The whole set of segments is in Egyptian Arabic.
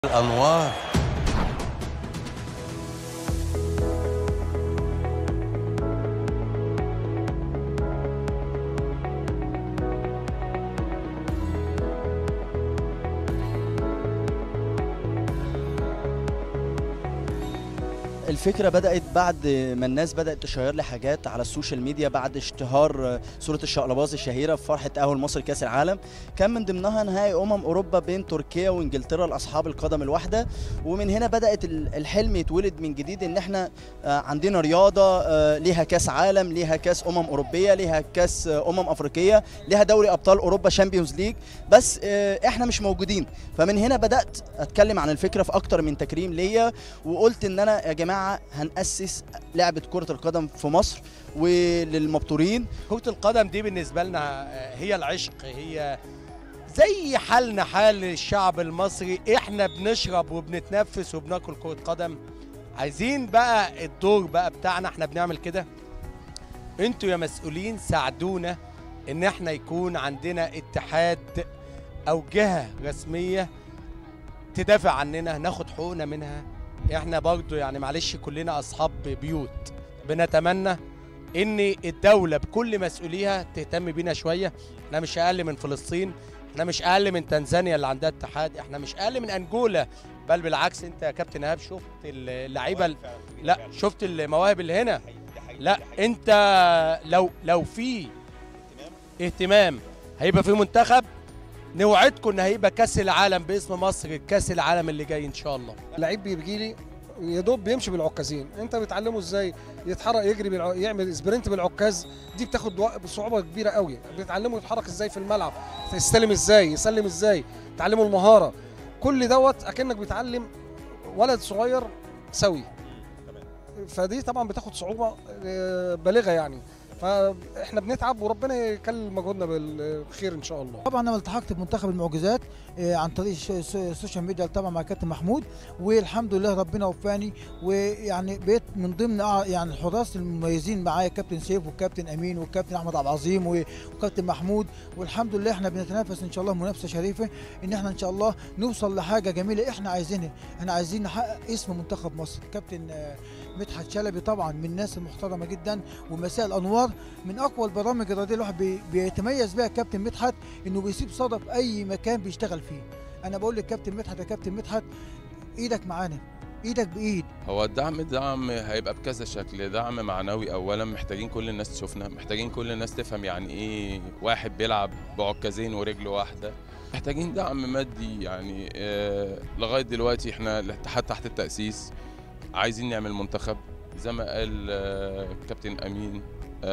الأنوار الفكرة بدأت بعد ما الناس بدأت تشير لي حاجات على السوشيال ميديا بعد اشتهار صورة الشقلباز الشهيرة في فرحة تأهل مصر كأس العالم كان من ضمنها نهائي أمم أوروبا بين تركيا وإنجلترا لأصحاب القدم الواحدة ومن هنا بدأت ال- الحلم يتولد من جديد إن إحنا آه، عندنا رياضة آه، ليها كأس عالم ليها كأس أمم أوروبية ليها كأس آه، أمم أفريقية ليها دوري أبطال أوروبا شامبيونز ليج بس آه، إحنا مش موجودين فمن هنا بدأت أتكلم عن الفكرة في أكتر من تكريم ليا وقلت ان انا يا جماعه هنأسس لعبه كره القدم في مصر وللمبتورين كرة القدم دي بالنسبة لنا هي العشق هي زي حالنا حال الشعب المصري احنا بنشرب وبنتنفس وبناكل كرة قدم عايزين بقى الدور بقى بتاعنا احنا بنعمل كده انتوا يا مسؤولين ساعدونا ان احنا يكون عندنا اتحاد او جهة رسمية تدافع عننا ناخد حقوقنا منها احنا برضو يعني معلش كلنا اصحاب بيوت بنتمنى ان الدوله بكل مسؤوليها تهتم بينا شويه احنا مش اقل من فلسطين احنا مش اقل من تنزانيا اللي عندها اتحاد احنا مش اقل من انجولا بل بالعكس انت يا كابتن ايهاب شفت اللعيبه ال- لا شفت المواهب اللي هنا لا انت لو لو في اهتمام هيبقى في منتخب نوعدكم ان هيبقى كاس العالم باسم مصر كاس العالم اللي جاي ان شاء الله لعيب بيجي لي يا دوب بيمشي بالعكازين انت بتعلمه ازاي يتحرك يجري بالع... يعمل سبرنت بالعكاز دي بتاخد وق- صعوبه كبيره قوي بتعلمه يتحرك ازاي في الملعب يستلم ازاي يسلم ازاي تعلمه المهاره كل دوت اكنك بتعلم ولد صغير سوي فدي طبعا بتاخد صعوبه آه، بالغه يعني فاحنا بنتعب وربنا يكلل مجهودنا بالخير ان شاء الله طبعا انا التحقت بمنتخب المعجزات آه، عن طريق الش- الس- السوشيال ميديا طبعا مع كابتن محمود والحمد لله ربنا وفاني ويعني بقيت من ضمن أع- يعني الحراس المميزين معايا كابتن سيف والكابتن امين والكابتن احمد عبد العظيم و- وكابتن محمود والحمد لله احنا بنتنافس ان شاء الله منافسه شريفه ان احنا ان شاء الله نوصل لحاجه جميله احنا عايزينها احنا عايزين نحقق اسم منتخب مصر كابتن آه، مدحت شلبي طبعا من الناس المحترمه جدا ومساء الانوار من اقوى البرامج الرياضيه الواحد بي- بيتميز بيها كابتن مدحت انه بيسيب صدى في اي مكان بيشتغل فيه انا بقول للكابتن مدحت يا كابتن مدحت ايدك معانا ايدك بايد هو الدعم دعم هيبقى بكذا شكل دعم معنوي اولا محتاجين كل الناس تشوفنا محتاجين كل الناس تفهم يعني ايه واحد بيلعب بعكازين ورجل واحده محتاجين دعم مادي يعني آه لغايه دلوقتي احنا الاتحاد تحت التاسيس عايزين نعمل منتخب زي ما قال آه كابتن امين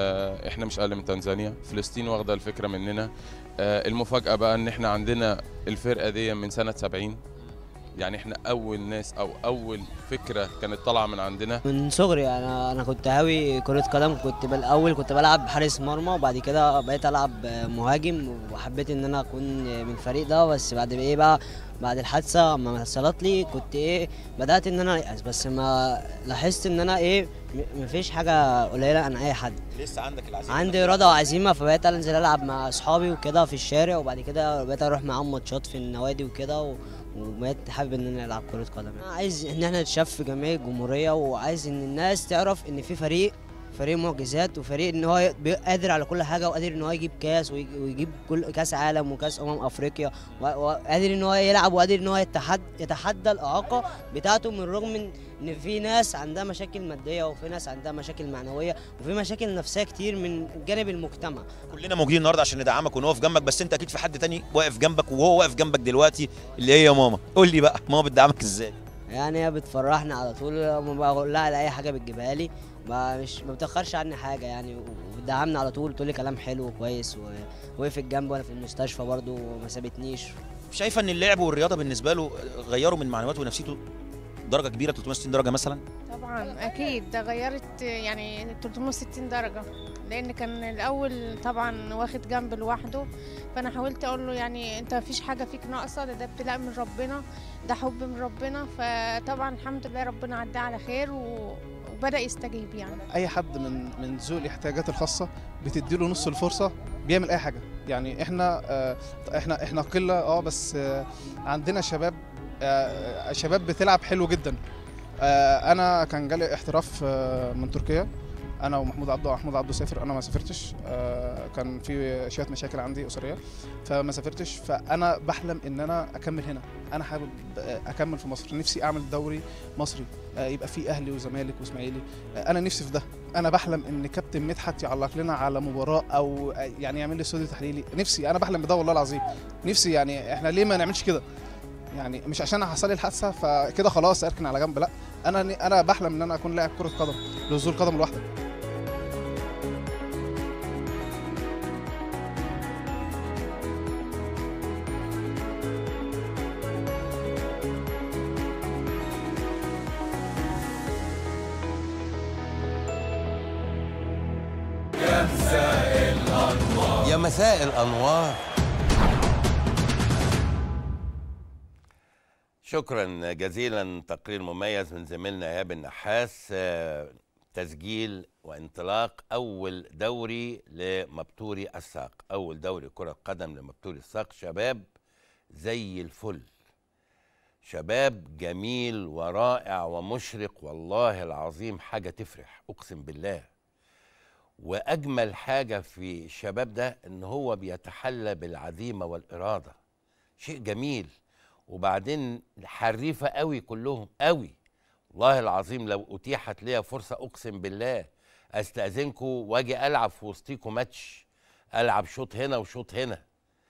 آه احنا مش اقل من تنزانيا فلسطين واخده الفكره مننا آه المفاجاه بقى ان احنا عندنا الفرقه دي من سنه 70 يعني احنا اول ناس او اول فكره كانت طالعه من عندنا من صغري انا انا كنت هاوي كرة قدم كنت بالاول كنت بلعب حارس مرمى وبعد كده بقيت العب مهاجم وحبيت ان انا اكون من الفريق ده بس بعد ايه بقى بعد الحادثه ما حصلت لي كنت ايه بدات ان انا ايأس بس ما لاحظت ان انا ايه م- مفيش حاجه قليله عن اي حد لسه عندك العزيمه عندي اراده وعزيمه فبقيت انزل العب مع اصحابي وكده في الشارع وبعد كده بقيت اروح معاهم ماتشات في النوادي وكده و... وبقيت حابب ان انا العب كره قدم انا عايز ان احنا نتشاف في جميع الجمهوريه وعايز ان الناس تعرف ان في فريق فريق معجزات وفريق ان هو بي- قادر على كل حاجه وقادر ان هو يجيب كاس ويج- ويجيب كل كاس عالم وكاس امم افريقيا و- وقادر ان هو يلعب وقادر ان هو يتحدى يتحدى الاعاقه بتاعته من رغم ان ان في ناس عندها مشاكل ماديه وفي ناس عندها مشاكل معنويه وفي مشاكل نفسيه كتير من جانب المجتمع كلنا موجودين النهارده عشان ندعمك ونقف جنبك بس انت اكيد في حد تاني واقف جنبك وهو واقف جنبك دلوقتي اللي هي ماما قول لي بقى ماما بتدعمك ازاي يعني هي بتفرحني على طول ما بقول لها على اي حاجه بتجيبها لي ما مش ما بتاخرش عني حاجه يعني وبتدعمني على طول تقول لي كلام حلو وكويس ووقفت جنبي وانا في المستشفى برضو وما سابتنيش شايفه ان اللعب والرياضه بالنسبه له غيروا من معنوياته ونفسيته درجه كبيره 360 درجه مثلا طبعا اكيد ده غيرت يعني 360 درجه لان كان الاول طبعا واخد جنب لوحده فانا حاولت اقول له يعني انت مفيش حاجه فيك ناقصه ده ده ابتلاء من ربنا ده حب من ربنا فطبعا الحمد لله ربنا عداه على خير و... وبدا يستجيب يعني اي حد من من ذوي الاحتياجات الخاصه بتديله نص الفرصه بيعمل اي حاجه يعني احنا آه، احنا احنا قله اه بس آه، عندنا شباب آه، شباب بتلعب حلو جدا آه، انا كان جالي احتراف آه، من تركيا انا ومحمود عبده محمود عبده سافر انا ما سافرتش آه، كان في شويه مشاكل عندي اسريه فما سافرتش فانا بحلم ان انا اكمل هنا انا حابب آه، اكمل في مصر نفسي اعمل دوري مصري آه، يبقى فيه اهلي وزمالك واسماعيلي آه، انا نفسي في ده انا بحلم ان كابتن مدحت يعلق لنا على مباراه او آه، يعني يعمل لي استوديو تحليلي نفسي انا بحلم بده والله العظيم نفسي يعني احنا ليه ما نعملش كده يعني مش عشان حصل لي الحادثه فكده خلاص اركن على جنب لا انا انا بحلم ان انا اكون لاعب كره قدم لذو القدم لوحدك يا مساء الانوار شكرا جزيلا تقرير مميز من زميلنا ايهاب النحاس آه، تسجيل وانطلاق اول دوري لمبتوري الساق اول دوري كره قدم لمبتوري الساق شباب زي الفل شباب جميل ورائع ومشرق والله العظيم حاجه تفرح اقسم بالله واجمل حاجه في الشباب ده ان هو بيتحلى بالعزيمه والاراده شيء جميل وبعدين حريفه قوي كلهم قوي والله العظيم لو اتيحت ليا فرصه اقسم بالله استاذنكم واجي العب في وسطيكم ماتش العب شوط هنا وشوط هنا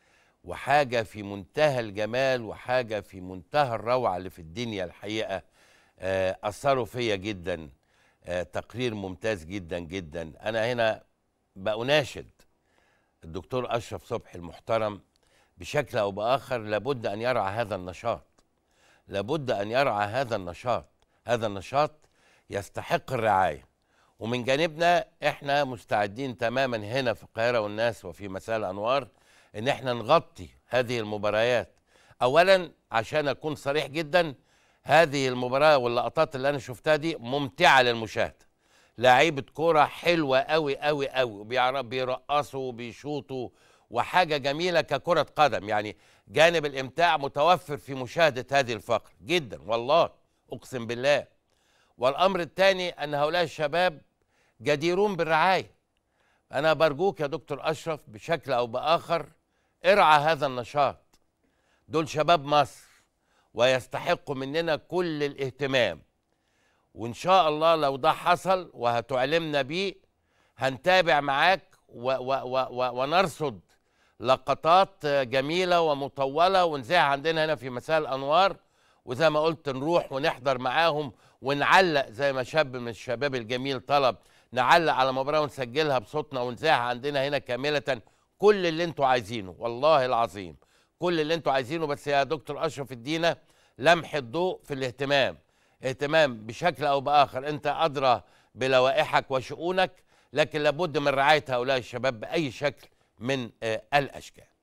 وحاجه في منتهى الجمال وحاجه في منتهى الروعه اللي في الدنيا الحقيقه آه، اثروا فيا جدا آه، تقرير ممتاز جدا جدا انا هنا بأناشد الدكتور اشرف صبحي المحترم بشكل او باخر لابد ان يرعى هذا النشاط لابد ان يرعى هذا النشاط هذا النشاط يستحق الرعايه ومن جانبنا احنا مستعدين تماما هنا في القاهره والناس وفي مساء الانوار ان احنا نغطي هذه المباريات اولا عشان اكون صريح جدا هذه المباراه واللقطات اللي انا شفتها دي ممتعه للمشاهده لعيبه كوره حلوه قوي قوي قوي وبيعرف بيرقصوا وبيشوطوا وحاجه جميله ككره قدم يعني جانب الامتاع متوفر في مشاهده هذه الفقره جدا والله اقسم بالله والامر الثاني ان هؤلاء الشباب جديرون بالرعايه انا برجوك يا دكتور اشرف بشكل او باخر ارعى هذا النشاط دول شباب مصر ويستحقوا مننا كل الاهتمام وان شاء الله لو ده حصل وهتعلمنا بيه هنتابع معاك و و و و ونرصد لقطات جميله ومطوله ونذاعها عندنا هنا في مساء الانوار وزي ما قلت نروح ونحضر معاهم ونعلق زي ما شاب من الشباب الجميل طلب نعلق على مباراه ونسجلها بصوتنا ونذاعها عندنا هنا كامله كل اللي انتوا عايزينه والله العظيم كل اللي انتوا عايزينه بس يا دكتور اشرف ادينا لمح الضوء في الاهتمام اهتمام بشكل او باخر انت ادرى بلوائحك وشؤونك لكن لابد من رعايه هؤلاء الشباب باي شكل من آه، الاشكال